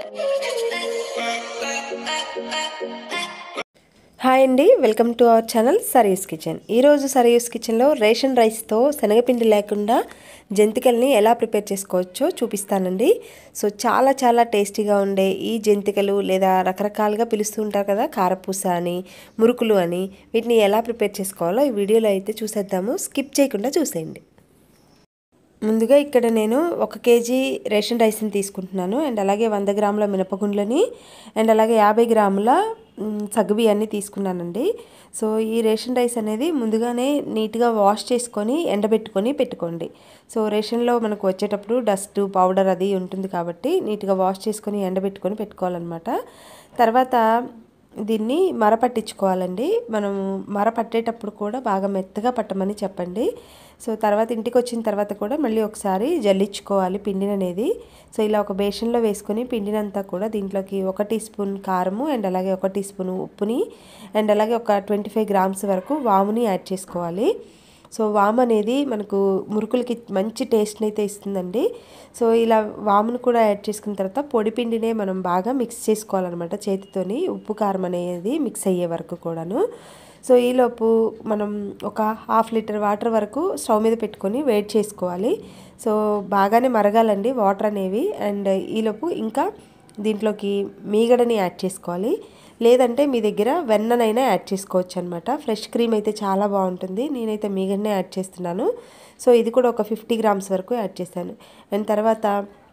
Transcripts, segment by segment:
hi అండి welcome to our channel Sarayu's kitchen ఈరోజు సరయూస్ కిచెన్లో రేషన్ రైస్తో శనగపిండి లేకుండా జంతికల్ని ఎలా ప్రిపేర్ చేసుకోవచ్చో చూపిస్తానండి సో చాలా చాలా టేస్టీగా ఉండే ఈ జంతికలు లేదా రకరకాలుగా పిలుస్తూ ఉంటారు కదా కారపూస అని మురుకులు అని వీటిని ఎలా ప్రిపేర్ చేసుకోవాలో ఈ వీడియోలో అయితే చూసేద్దాము స్కిప్ చేయకుండా చూసేయండి ముందుగా ఇక్కడ నేను ఒక కేజీ రేషన్ రైస్ని తీసుకుంటున్నాను అండ్ అలాగే వంద గ్రాముల మినపగుండ్లని అండ్ అలాగే యాభై గ్రాముల సగ్గుబియ్యాన్ని తీసుకున్నానండి సో ఈ రేషన్ రైస్ అనేది ముందుగానే నీట్గా వాష్ చేసుకొని ఎండబెట్టుకొని పెట్టుకోండి సో రేషన్లో మనకు వచ్చేటప్పుడు డస్ట్ పౌడర్ అది ఉంటుంది కాబట్టి నీట్గా వాష్ చేసుకొని ఎండబెట్టుకొని పెట్టుకోవాలన్నమాట తర్వాత దీన్ని మర పట్టించుకోవాలండి మనం మర పట్టేటప్పుడు కూడా బాగా మెత్తగా పట్టమని చెప్పండి సో తర్వాత ఇంటికి వచ్చిన తర్వాత కూడా మళ్ళీ ఒకసారి జల్లించుకోవాలి పిండిని అనేది సో ఇలా ఒక బేషన్లో వేసుకొని పిండినంతా కూడా దీంట్లోకి ఒక టీ స్పూన్ కారము అండ్ అలాగే ఒక టీ స్పూన్ ఉప్పుని అండ్ అలాగే ఒక ట్వంటీ ఫైవ్ గ్రామ్స్ వరకు వాముని యాడ్ చేసుకోవాలి సో వామ్ అనేది మనకు మురుకులకి మంచి టేస్ట్ని అయితే ఇస్తుందండి సో ఇలా వామును కూడా యాడ్ చేసుకున్న తర్వాత పొడి పిండినే మనం బాగా మిక్స్ చేసుకోవాలన్నమాట చేతితోని ఉప్పు కారం అనేది మిక్స్ అయ్యే వరకు కూడాను సో ఈలోపు మనం ఒక హాఫ్ లీటర్ వాటర్ వరకు స్టవ్ మీద పెట్టుకొని వేడి చేసుకోవాలి సో బాగానే మరగాలండి వాటర్ అనేవి అండ్ ఈలోపు ఇంకా దీంట్లోకి మీగడని యాడ్ చేసుకోవాలి లేదంటే మీ దగ్గర వెన్ననైనా యాడ్ చేసుకోవచ్చు అనమాట ఫ్రెష్ క్రీమ్ అయితే చాలా బాగుంటుంది నేనైతే మీగడనే యాడ్ చేస్తున్నాను సో ఇది కూడా ఒక ఫిఫ్టీ గ్రామ్స్ వరకు యాడ్ చేశాను అండ్ తర్వాత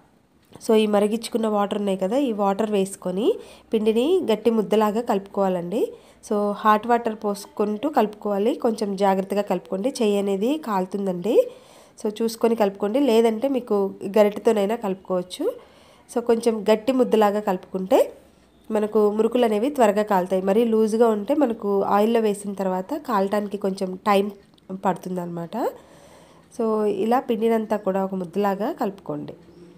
సో ఈ మరిగించుకున్న వాటర్ ఉన్నాయి కదా ఈ వాటర్ వేసుకొని పిండిని గట్టి ముద్దలాగా కలుపుకోవాలండి సో హాట్ వాటర్ పోసుకుంటూ కలుపుకోవాలి కొంచెం జాగ్రత్తగా కలుపుకోండి చెయ్యి అనేది కాలుతుందండి సో చూసుకొని కలుపుకోండి లేదంటే మీకు గరిటెతోనైనా కలుపుకోవచ్చు సో కొంచెం గట్టి ముద్దలాగా కలుపుకుంటే మనకు మురుకులు అనేవి త్వరగా కాలుతాయి మరీ లూజ్గా ఉంటే మనకు ఆయిల్లో వేసిన తర్వాత కాలటానికి కొంచెం టైం పడుతుంది అనమాట సో ఇలా పిండినంతా కూడా ఒక ముద్దలాగా కలుపుకోండి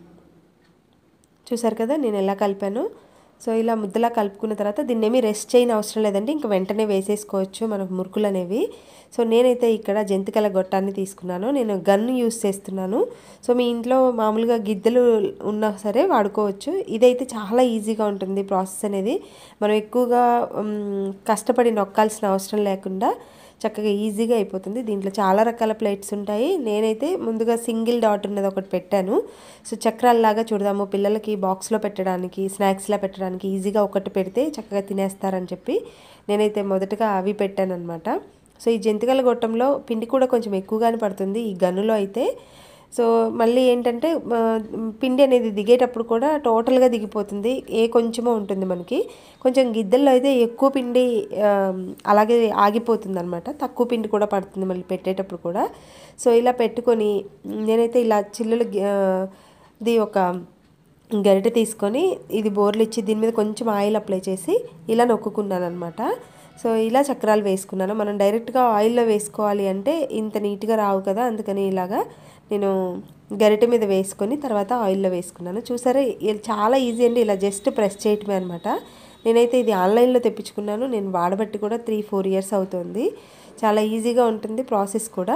చూసారు కదా నేను ఎలా కలిపాను సో ఇలా ముద్దలా కలుపుకున్న తర్వాత దీన్ని ఏమీ రెస్ట్ చేయని అవసరం లేదండి ఇంకా వెంటనే వేసేసుకోవచ్చు మనకు మురుకులు అనేవి సో నేనైతే ఇక్కడ జంతికల గొట్టాన్ని తీసుకున్నాను నేను గన్ను యూస్ చేస్తున్నాను సో మీ ఇంట్లో మామూలుగా గిద్దెలు ఉన్నా సరే వాడుకోవచ్చు ఇదైతే చాలా ఈజీగా ఉంటుంది ప్రాసెస్ అనేది మనం ఎక్కువగా కష్టపడి నొక్కాల్సిన అవసరం లేకుండా చక్కగా ఈజీగా అయిపోతుంది దీంట్లో చాలా రకాల ప్లేట్స్ ఉంటాయి నేనైతే ముందుగా సింగిల్ డాట్ ఉన్నది ఒకటి పెట్టాను సో చక్రాల్లాగా చూడదాము పిల్లలకి బాక్స్లో పెట్టడానికి స్నాక్స్లా పెట్టడానికి ఈజీగా ఒకటి పెడితే చక్కగా తినేస్తారని చెప్పి నేనైతే మొదటగా అవి పెట్టాను అనమాట సో ఈ జంతికల గొట్టంలో పిండి కూడా కొంచెం ఎక్కువగానే పడుతుంది ఈ గన్నులో అయితే సో మళ్ళీ ఏంటంటే పిండి అనేది దిగేటప్పుడు కూడా టోటల్గా దిగిపోతుంది ఏ కొంచెమో ఉంటుంది మనకి కొంచెం గిద్దెల్లో అయితే ఎక్కువ పిండి అలాగే ఆగిపోతుంది అనమాట తక్కువ పిండి కూడా పడుతుంది మళ్ళీ పెట్టేటప్పుడు కూడా సో ఇలా పెట్టుకొని నేనైతే ఇలా చిల్లులు ది ఒక గరిటె తీసుకొని ఇది బోర్లు ఇచ్చి దీని మీద కొంచెం ఆయిల్ అప్లై చేసి ఇలా నొక్కుకున్నాను అనమాట సో ఇలా చక్రాలు వేసుకున్నాను మనం డైరెక్ట్గా ఆయిల్లో వేసుకోవాలి అంటే ఇంత నీట్గా రావు కదా అందుకని ఇలాగా నేను గరిటె మీద వేసుకొని తర్వాత ఆయిల్లో వేసుకున్నాను చూసారా చాలా ఈజీ అండి ఇలా జస్ట్ ప్రెస్ చేయటమే అనమాట నేనైతే ఇది ఆన్లైన్లో తెప్పించుకున్నాను నేను వాడబట్టి కూడా త్రీ ఫోర్ ఇయర్స్ అవుతుంది చాలా ఈజీగా ఉంటుంది ప్రాసెస్ కూడా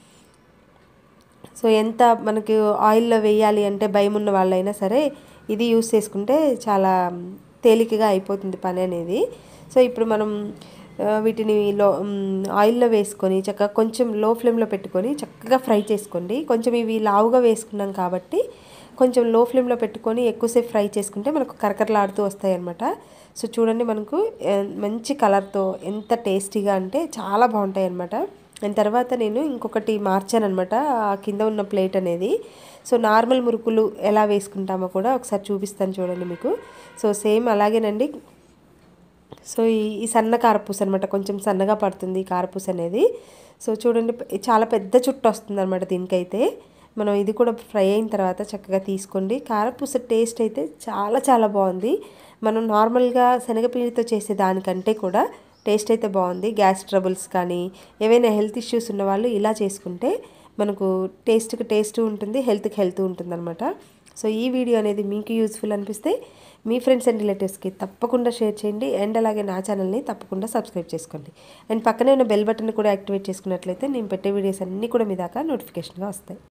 సో ఎంత మనకి ఆయిల్లో వేయాలి అంటే భయం ఉన్న వాళ్ళైనా సరే ఇది యూస్ చేసుకుంటే చాలా తేలికగా అయిపోతుంది పని అనేది సో ఇప్పుడు మనం వీటిని లో ఆయిల్లో వేసుకొని చక్కగా కొంచెం లో ఫ్లేమ్లో పెట్టుకొని చక్కగా ఫ్రై చేసుకోండి కొంచెం ఇవి లావుగా వేసుకున్నాం కాబట్టి కొంచెం లో ఫ్లేమ్లో పెట్టుకొని ఎక్కువసేపు ఫ్రై చేసుకుంటే మనకు కరకరలాడుతూ వస్తాయి అనమాట సో చూడండి మనకు మంచి కలర్తో ఎంత టేస్టీగా అంటే చాలా బాగుంటాయి అనమాట దాని తర్వాత నేను ఇంకొకటి మార్చాను అనమాట ఆ కింద ఉన్న ప్లేట్ అనేది సో నార్మల్ మురుకులు ఎలా వేసుకుంటామో కూడా ఒకసారి చూపిస్తాను చూడండి మీకు సో సేమ్ అలాగేనండి సో ఈ సన్న కారపూస అనమాట కొంచెం సన్నగా పడుతుంది కారపూస అనేది సో చూడండి చాలా పెద్ద చుట్టు వస్తుంది అనమాట దీనికైతే మనం ఇది కూడా ఫ్రై అయిన తర్వాత చక్కగా తీసుకోండి కారపూస టేస్ట్ అయితే చాలా చాలా బాగుంది మనం నార్మల్గా శనగపిండితో చేసే దానికంటే కూడా టేస్ట్ అయితే బాగుంది గ్యాస్ ట్రబుల్స్ కానీ ఏవైనా హెల్త్ ఇష్యూస్ ఉన్న వాళ్ళు ఇలా చేసుకుంటే మనకు టేస్ట్కి టేస్ట్ ఉంటుంది హెల్త్కి హెల్త్ ఉంటుంది అనమాట సో ఈ వీడియో అనేది మీకు యూస్ఫుల్ అనిపిస్తే మీ ఫ్రెండ్స్ అండ్ రిలేటివ్స్కి తప్పకుండా షేర్ చేయండి అండ్ అలాగే నా ఛానల్ని తప్పకుండా సబ్స్క్రైబ్ చేసుకోండి అండ్ పక్కనే ఉన్న బెల్ బటన్ కూడా యాక్టివేట్ చేసుకున్నట్లయితే నేను పెట్టే వీడియోస్ అన్నీ కూడా మీ దాకా నోటిఫికేషన్గా వస్తాయి